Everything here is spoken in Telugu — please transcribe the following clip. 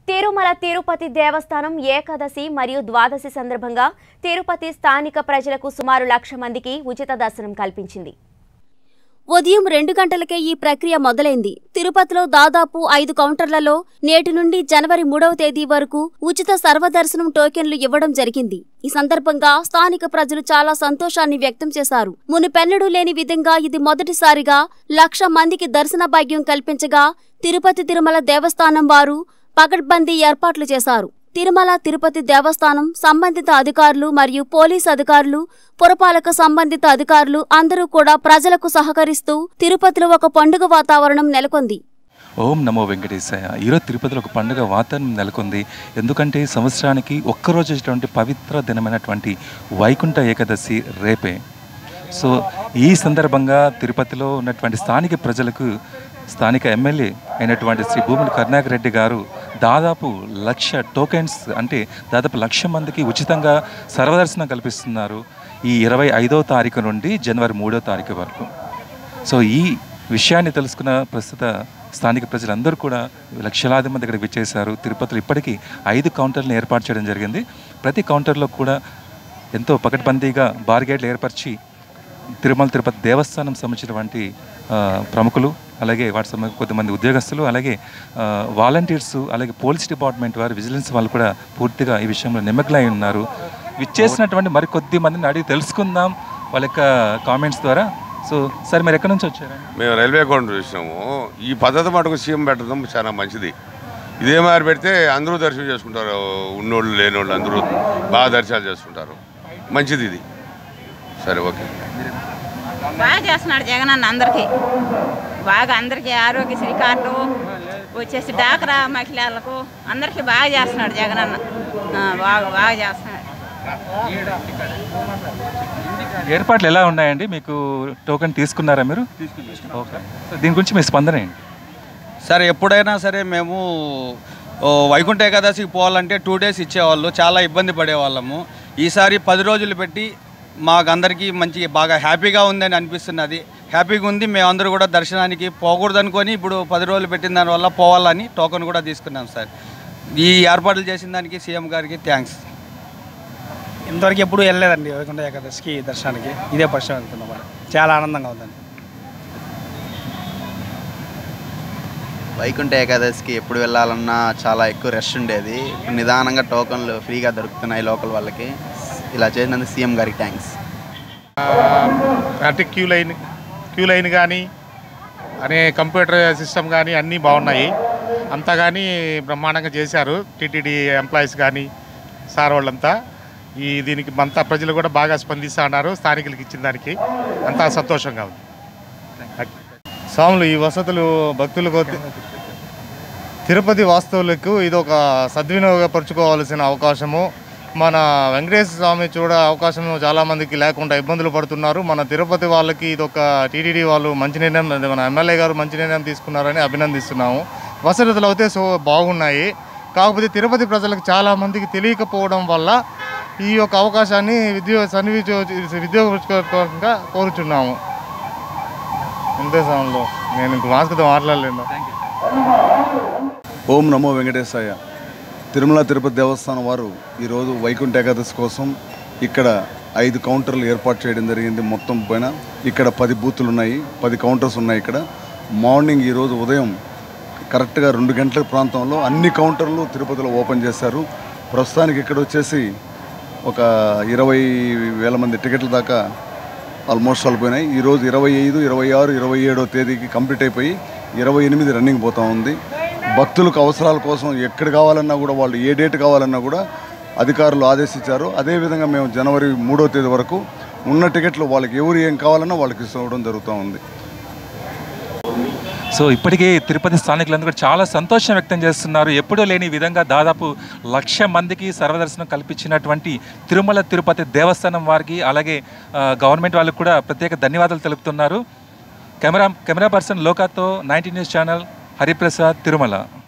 తిరుమల తిరుపతి దేవస్థానం ఏకాదశి మరియు ద్వాదశి సందర్భంగా తిరుపతి స్థానిక ప్రజలకు సుమారు లక్ష మందికి ఉచిత దర్శనం కల్పించింది ఉదయం రెండు గంటలకే ఈ ప్రక్రియ మొదలైంది తిరుపతిలో దాదాపు ఐదు కౌంటర్లలో నేటి నుండి జనవరి మూడవ తేదీ వరకు ఉచిత సర్వదర్శనం టోకెన్లు ఇవ్వడం జరిగింది ఈ సందర్భంగా స్థానిక ప్రజలు చాలా సంతోషాన్ని వ్యక్తం చేశారు మునుపెన్నడూ లేని విధంగా ఇది మొదటిసారిగా లక్ష మందికి దర్శన భాగ్యం కల్పించగా తిరుపతి తిరుమల దేవస్థానం వారు పకడ్బందీ ఏర్పాట్లు చేశారు తిరుమల తిరుపతి దేవస్థానం సంబంధిత అధికారులు మరియు పోలీసు అధికారులు పురపాలక సంబంధిత అధికారులు అందరూ కూడా ప్రజలకు సహకరిస్తూ తిరుపతిలో ఒక పండుగ వాతావరణం నెలకొంది ఓం నమో వెంకటేశాయ ఈరోజు తిరుపతిలో ఒక పండుగ వాతావరణం నెలకొంది ఎందుకంటే సంవత్సరానికి ఒక్కరోజు వచ్చేటువంటి పవిత్ర దినమైనటువంటి వైకుంఠ ఏకాదశి రేపే సో ఈ సందర్భంగా తిరుపతిలో ఉన్నటువంటి స్థానిక ప్రజలకు స్థానిక ఎమ్మెల్యే అయినటువంటి శ్రీ భూమిని కరుణాకర్ రెడ్డి గారు దాదాపు లక్ష టోకెన్స్ అంటే దాదాపు లక్ష మందికి ఉచితంగా సర్వదర్శనం కల్పిస్తున్నారు ఈ ఇరవై ఐదో తారీఖు నుండి జనవరి మూడో తారీఖు వరకు సో ఈ విషయాన్ని తెలుసుకున్న ప్రస్తుత స్థానిక ప్రజలందరూ కూడా లక్షలాది మంది ఇక్కడికి విచ్చేశారు తిరుపతిలో ఇప్పటికీ ఐదు కౌంటర్లను ఏర్పాటు చేయడం జరిగింది ప్రతి కౌంటర్లో కూడా ఎంతో పకడ్బందీగా బార్గేట్లు ఏర్పరిచి తిరుమల తిరుపతి దేవస్థానం సంబంధించినటువంటి ఆ, ప్రముఖులు అలాగే వాటి సంబంధించిన కొద్దిమంది ఉద్యోగస్తులు అలాగే ఆ, వాలంటీర్స్ అలాగే పోలీస్ డిపార్ట్మెంట్ వారు విజిలెన్స్ వాళ్ళు కూడా పూర్తిగా ఈ విషయంలో నిమగ్నమై ఉన్నారు విచ్చేసినటువంటి మరి కొద్ది మందిని అడిగి తెలుసుకుందాం వాళ్ళ యొక్క కామెంట్స్ ద్వారా సో సార్ మీరు ఎక్కడి నుంచి వచ్చారు మేము రైల్వే కౌంటర్ చూసినాము ఈ పద్ధతి మటుకు సీఎం పెట్టడం చాలా మంచిది ఇదే మారి పెడితే అందరూ దర్శనం చేసుకుంటారు ఉన్నోళ్ళు లేనోళ్ళు అందరూ బాగా దర్శనాలు చేసుకుంటారు మంచిది ఇది సరే ఓకే బాగా చేస్తున్నాడు జగన్ అన్న అందరికీ బాగా అందరికీ ఆరోగ్యశ్రీ కార్డు వచ్చేసి డాక్రా మహిళలకు అందరికీ బాగా చేస్తున్నాడు జగన్ అన్న ఆ, బాగా బాగా చేస్తున్నాడు ఏర్పాట్లు ఎలా ఉన్నాయండి మీకు టోకెన్ తీసుకున్నారా మీరు ఓకే సో దీని గురించి మీ స్పందన ఏంటి సరే ఎప్పుడైనా సరే మేము ఓ, వైకుంఠ ఏకాదశికి పోవాలంటే టూ డేస్ ఇచ్చేవాళ్ళు చాలా ఇబ్బంది పడేవాళ్ళము ఈసారి పది రోజులు పెట్టి మాకందరికీ మంచి బాగా హ్యాపీగా ఉందని అనిపిస్తున్నది హ్యాపీగా ఉంది మేమందరూ కూడా దర్శనానికి పోకూడదనుకొని ఇప్పుడు పది రోజులు పెట్టిన దానివల్ల పోవాలని టోకెన్ కూడా తీసుకున్నాం సార్ ఈ ఏర్పాట్లు చేసిన దానికి సీఎం గారికి థ్యాంక్స్ ఇంతవరకు ఎప్పుడు వెళ్ళలేదండి వైకుంఠ ఏకాదశికి దర్శనానికి ఇదే ఫస్ట్ టైం వెళ్తున్నాం మరి చాలా ఆనందంగా ఉందండి వైకుంఠ ఏకాదశికి ఎప్పుడు వెళ్ళాలన్నా చాలా ఎక్కువ రష్ ఉండేది ఇప్పుడు నిదానంగా టోకన్లు ఫ్రీగా దొరుకుతున్నాయి లోకల్ వాళ్ళకి ఇలా చేసినందుకు సీఎం గారికి థ్యాంక్స్ అంటే క్యూ లైన్ క్యూ లైన్ కానీ అనే కంప్యూటర్ సిస్టమ్ కానీ అన్నీ బాగున్నాయి అంతా కానీ బ్రహ్మాండంగా చేశారు టీటీడీ ఎంప్లాయీస్ కానీ సార్ వాళ్ళంతా ఈ దీనికి అంతా ప్రజలు కూడా బాగా స్పందిస్తూ ఉన్నారు స్థానికులకి ఇచ్చిన దానికి అంతా సంతోషంగా ఉంది స్వాములు ఈ వసతులు భక్తులకు తిరుపతి వాస్తవులకు ఇది ఒక సద్వినియోగపరచుకోవాల్సిన అవకాశము మన వెంకటేశ్వర స్వామి చూడ అవకాశం చాలా మందికి లేకుండా ఇబ్బందులు పడుతున్నారు మన తిరుపతి వాళ్ళకి ఇది ఒక టీటీడీ వాళ్ళు మంచి నిర్ణయం అదే మన ఎమ్మెల్యే గారు మంచి నిర్ణయం తీసుకున్నారని అభినందిస్తున్నాము వసతులు అయితే సో బాగున్నాయి కాకపోతే తిరుపతి ప్రజలకు చాలా మందికి తెలియకపోవడం వల్ల ఈ యొక్క అవకాశాన్ని విద్యో సన్నివిచో విద్యోగపరచుకోవడంగా కోరుచున్నాము ఇంతే సమయంలో నేను ఇంక మాస్క్తో మాట్లాడలేను ఓం నమో వెంకటేశాయ తిరుమల తిరుపతి దేవస్థానం వారు ఈరోజు వైకుంఠ ఏకాదశి కోసం ఇక్కడ ఐదు కౌంటర్లు ఏర్పాటు చేయడం జరిగింది మొత్తం పైన ఇక్కడ పది బూతులు ఉన్నాయి పది కౌంటర్స్ ఉన్నాయి ఇక్కడ మార్నింగ్ ఈరోజు ఉదయం కరెక్ట్గా రెండు గంటల ప్రాంతంలో అన్ని కౌంటర్లు తిరుపతిలో ఓపెన్ చేశారు ప్రస్తుతానికి ఇక్కడ వచ్చేసి ఒక ఇరవై వేల మంది టికెట్ల దాకా ఆల్మోస్ట్ అయిపోయినాయి ఈరోజు ఇరవై ఐదు ఇరవై ఆరు ఇరవై ఏడో తేదీకి కంప్లీట్ అయిపోయి ఇరవై ఎనిమిది రన్నింగ్ పోతూ ఉంది భక్తులకు అవసరాల కోసం ఎక్కడ కావాలన్నా కూడా వాళ్ళు ఏ డేట్ కావాలన్నా కూడా అధికారులు ఆదేశించారు అదేవిధంగా మేము జనవరి మూడో తేదీ వరకు ఉన్న టికెట్లు వాళ్ళకి ఎవరు ఏం కావాలన్నా వాళ్ళకి ఇవ్వడం జరుగుతూ ఉంది సో ఇప్పటికే తిరుపతి స్థానికులందరూ కూడా చాలా సంతోషం వ్యక్తం చేస్తున్నారు ఎప్పుడూ లేని విధంగా దాదాపు లక్ష మందికి సర్వదర్శనం కల్పించినటువంటి తిరుమల తిరుపతి దేవస్థానం వారికి అలాగే ఆ, గవర్నమెంట్ వాళ్ళకి కూడా ప్రత్యేక ధన్యవాదాలు తెలుపుతున్నారు కెమెరా కెమెరా పర్సన్ లోకాతో ninety news channel Hariprasad Tirumala